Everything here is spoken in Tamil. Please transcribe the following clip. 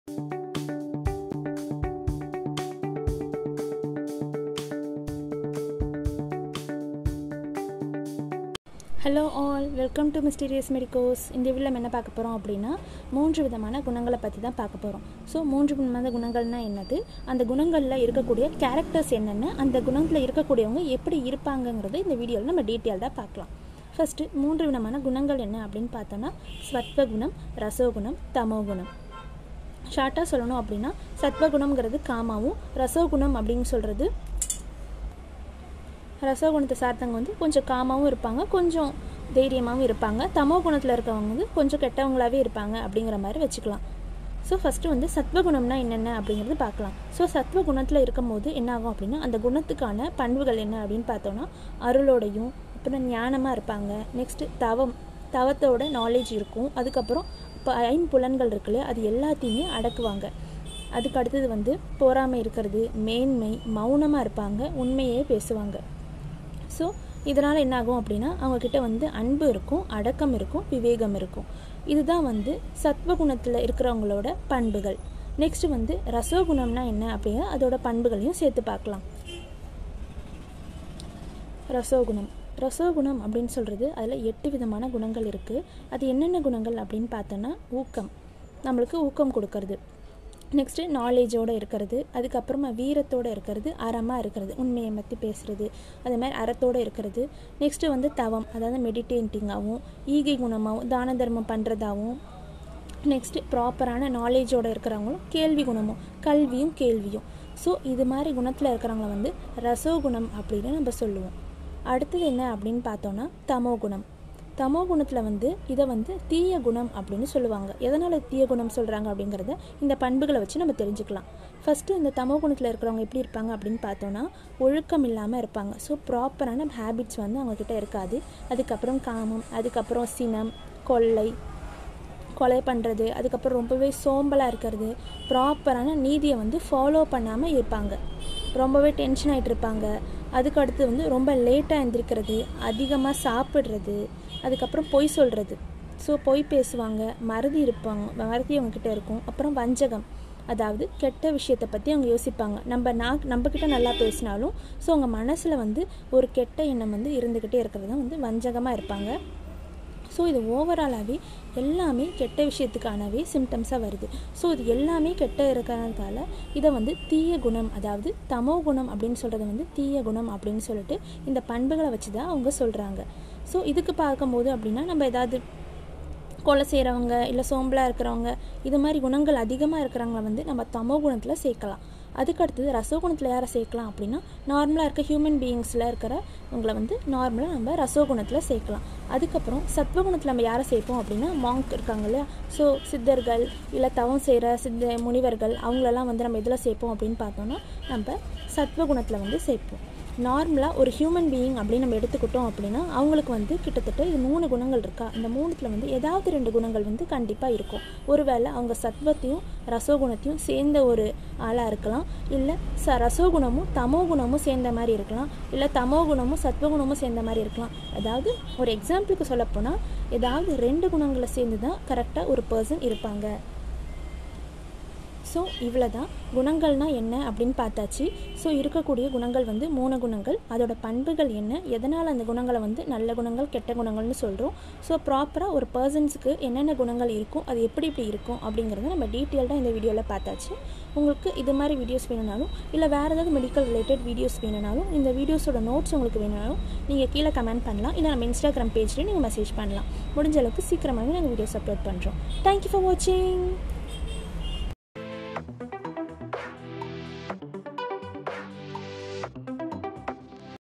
hello all welcome to mysterious medicos இந்த வீடியோ நம்ம என்ன பார்க்க போகிறோம் அப்படின்னா மூன்று விதமான குணங்களை பற்றி தான் பார்க்க போகிறோம் ஸோ மூன்று விதமான குணங்கள்னால் என்னது அந்த குணங்களில் இருக்கக்கூடிய கேரக்டர்ஸ் என்னென்ன அந்த குணத்தில் இருக்கக்கூடியவங்க எப்படி இருப்பாங்கங்கிறத இந்த வீடியோவில் நம்ம டீட்டெயில்டாக பார்க்கலாம் ஃபஸ்ட்டு மூன்று விதமான குணங்கள் என்ன அப்படின்னு பார்த்தோன்னா சத்வகுணம் ரசோகுணம் தமோகுணம் ஷார்ட்டாக சொல்லணும் அப்படின்னா சத்வகுணம்ங்கிறது காமாவும் ரசோகுணம் அப்படின்னு சொல்கிறது ரசகுணத்தை சார்ந்தவங்க வந்து கொஞ்சம் காமாகவும் இருப்பாங்க கொஞ்சம் தைரியமாகவும் இருப்பாங்க தமோ குணத்தில் இருக்கவங்க வந்து கொஞ்சம் கெட்டவங்களாகவே இருப்பாங்க அப்படிங்கிற மாதிரி வச்சுக்கலாம் ஸோ ஃபஸ்ட்டு வந்து சத்வகுணம்னா என்னென்ன அப்படிங்கிறது பார்க்கலாம் ஸோ சத்வகுணத்தில் இருக்கும் போது என்ன ஆகும் அப்படின்னா அந்த குணத்துக்கான பண்புகள் என்ன அப்படின்னு பார்த்தோன்னா அருளோடையும் அப்புறம் ஞானமாக இருப்பாங்க நெக்ஸ்ட்டு தவம் தவத்தோட நாலேஜ் இருக்கும் அதுக்கப்புறம் இப்போ ஐம்புலன்கள் இருக்குல்ல அது எல்லாத்தையுமே அடக்குவாங்க அதுக்கு அடுத்தது வந்து பொறாமை இருக்கிறது மேன்மை மௌனமாக இருப்பாங்க உண்மையே பேசுவாங்க ஸோ இதனால் என்ன ஆகும் அப்படின்னா அவங்கக்கிட்ட வந்து அன்பு இருக்கும் அடக்கம் இருக்கும் விவேகம் இருக்கும் இதுதான் வந்து சத்வகுணத்தில் இருக்கிறவங்களோட பண்புகள் நெக்ஸ்ட் வந்து ரசோகுணம்னா என்ன அப்படின்னா அதோட பண்புகளையும் சேர்த்து பார்க்கலாம் ரசோகுணம் ரசோகுணம் அப்படின்னு சொல்கிறது அதில் எட்டு விதமான குணங்கள் இருக்குது அது என்னென்ன குணங்கள் அப்படின்னு பார்த்தோன்னா ஊக்கம் நம்மளுக்கு ஊக்கம் கொடுக்கறது நெக்ஸ்ட்டு நாலேஜோடு இருக்கிறது அதுக்கப்புறமா வீரத்தோடு இருக்கிறது அறமாக இருக்கிறது உண்மையை பற்றி பேசுகிறது அது மாதிரி அறத்தோடு இருக்கிறது நெக்ஸ்ட்டு வந்து தவம் அதாவது மெடிடேட்டிங்காகவும் ஈகை குணமாகவும் தான தர்மம் பண்ணுறதாகவும் நெக்ஸ்ட்டு ப்ராப்பரான நாலேஜோடு இருக்கிறவங்களும் கேள்வி குணமும் கல்வியும் கேள்வியும் ஸோ இது மாதிரி குணத்தில் இருக்கிறவங்கள வந்து ரசோ குணம் அப்படின்னு நம்ம சொல்லுவோம் அடுத்தது என்ன அப்படின்னு பார்த்தோன்னா தமோ குணம் தமோ குணத்தில் வந்து இதை வந்து தீய குணம் அப்படின்னு சொல்லுவாங்க எதனால் தீய குணம் சொல்கிறாங்க அப்படிங்கிறத இந்த பண்புகளை வச்சு நம்ம தெரிஞ்சுக்கலாம் ஃபஸ்ட்டு இந்த தமோ குணத்தில் இருக்கிறவங்க எப்படி இருப்பாங்க அப்படின்னு பார்த்தோன்னா ஒழுக்கம் இல்லாமல் இருப்பாங்க ஸோ ப்ராப்பரான ஹேபிட்ஸ் வந்து அவங்கக்கிட்ட இருக்காது அதுக்கப்புறம் காமம் அதுக்கப்புறம் சினம் கொள்ளை கொலை பண்ணுறது அதுக்கப்புறம் ரொம்பவே சோம்பலாக இருக்கிறது ப்ராப்பரான நீதியை வந்து ஃபாலோ பண்ணாமல் இருப்பாங்க ரொம்பவே டென்ஷன் ஆகிட்டு இருப்பாங்க அதுக்கு அடுத்து வந்து ரொம்ப லேட்டாக எழுந்திரிக்கிறது அதிகமாக சாப்பிட்றது அதுக்கப்புறம் பொய் சொல்கிறது ஸோ பொய் பேசுவாங்க மறதி இருப்பாங்க மறதி அவங்கக்கிட்ட இருக்கும் அப்புறம் வஞ்சகம் அதாவது கெட்ட விஷயத்தை பற்றி அவங்க யோசிப்பாங்க நம்ம நான் நம்மக்கிட்ட நல்லா பேசினாலும் ஸோ அவங்க மனசில் வந்து ஒரு கெட்ட எண்ணம் வந்து இருந்துக்கிட்டே இருக்கிறது தான் வந்து வஞ்சகமாக இருப்பாங்க ஸோ இது ஓவராலாகவே எல்லாமே கெட்ட விஷயத்துக்கானவே சிம்டம்ஸாக வருது ஸோ இது எல்லாமே கெட்ட இருக்கிறதால இதை வந்து தீய குணம் அதாவது தமோ குணம் அப்படின்னு சொல்கிறத வந்து தீய குணம் அப்படின்னு சொல்லிட்டு இந்த பண்புகளை வச்சு தான் அவங்க சொல்கிறாங்க ஸோ இதுக்கு பார்க்கும்போது அப்படின்னா நம்ம ஏதாவது கொலை செய்கிறவங்க இல்லை சோம்பலாக இருக்கிறவங்க இது மாதிரி குணங்கள் அதிகமாக இருக்கிறவங்கள வந்து நம்ம தமோ குணத்தில் சேர்க்கலாம் அதுக்கு அடுத்தது ரசோகுணத்தில் யாரை சேர்க்கலாம் அப்படின்னா நார்மலாக இருக்க ஹியூமன் பீயிங்ஸில் இருக்கிறவங்கள வந்து நார்மலாக நம்ம ரசோகுணத்தில் சேர்க்கலாம் அதுக்கப்புறம் சத்வகுணத்தில் நம்ம யாரை சேர்ப்போம் அப்படின்னா மாங்க் இருக்காங்க இல்லையா ஸோ சித்தர்கள் இல்லை தவம் செய்கிற சித்த முனிவர்கள் அவங்களெல்லாம் வந்து நம்ம இதில் சேர்ப்போம் அப்படின்னு பார்த்தோன்னா நம்ம சத்வகுணத்தில் வந்து சேர்ப்போம் நார்மலாக ஒரு ஹியூமன் பீயிங் அப்படின்னு நம்ம எடுத்துக்கிட்டோம் அப்படின்னா அவங்களுக்கு வந்து கிட்டத்தட்ட இது மூணு குணங்கள் இருக்கா இந்த மூணுத்தில் வந்து ஏதாவது ரெண்டு குணங்கள் வந்து கண்டிப்பாக இருக்கும் ஒருவேளை அவங்க சத்வத்தையும் ரசோகுணத்தையும் சேர்ந்த ஒரு ஆளாக இருக்கலாம் இல்லை ச ரசோகுணமும் தமோ குணமும் சேர்ந்த மாதிரி இருக்கலாம் இல்லை தமோ குணமும் சத்வகுணமும் சேர்ந்த மாதிரி இருக்கலாம் அதாவது ஒரு எக்ஸாம்பிளுக்கு சொல்லப்போனால் ஏதாவது ரெண்டு குணங்களை சேர்ந்து தான் கரெக்டாக ஒரு பர்சன் இருப்பாங்க ஸோ இவ்வளோ தான் குணங்கள்னால் என்ன அப்படின்னு பார்த்தாச்சு ஸோ இருக்கக்கூடிய குணங்கள் வந்து மூணு குணங்கள் அதோட பண்புகள் என்ன எதனால் அந்த குணங்களை வந்து நல்ல குணங்கள் கெட்ட குணங்கள்னு சொல்கிறோம் ஸோ ப்ராப்பராக ஒரு பர்சன்ஸுக்கு என்னென்ன குணங்கள் இருக்கும் அது எப்படி எப்படி இருக்கும் அப்படிங்கிறத நம்ம டீட்டெயில்டாக இந்த வீடியோவில் பார்த்தாச்சு உங்களுக்கு இது மாதிரி வீடியோஸ் வேணுனாலும் இல்லை வேறு ஏதாவது மெடிக்கல் ரிலேட்டட் வீடியோஸ் வேணுனாலும் இந்த வீடியோஸோட நோட்ஸ் உங்களுக்கு வேணுனாலும் நீங்கள் கீழே கமெண்ட் பண்ணலாம் இல்லை நம்ம இன்ஸ்டாகிராம் பேஜ்லேயும் நீங்கள் மெசேஜ் பண்ணலாம் முடிஞ்ச அளவுக்கு சீக்கிரமாகவே நாங்கள் வீடியோஸ் அப்லோட் பண்ணுறோம் தேங்க்யூ ஃபார் வாட்சிங்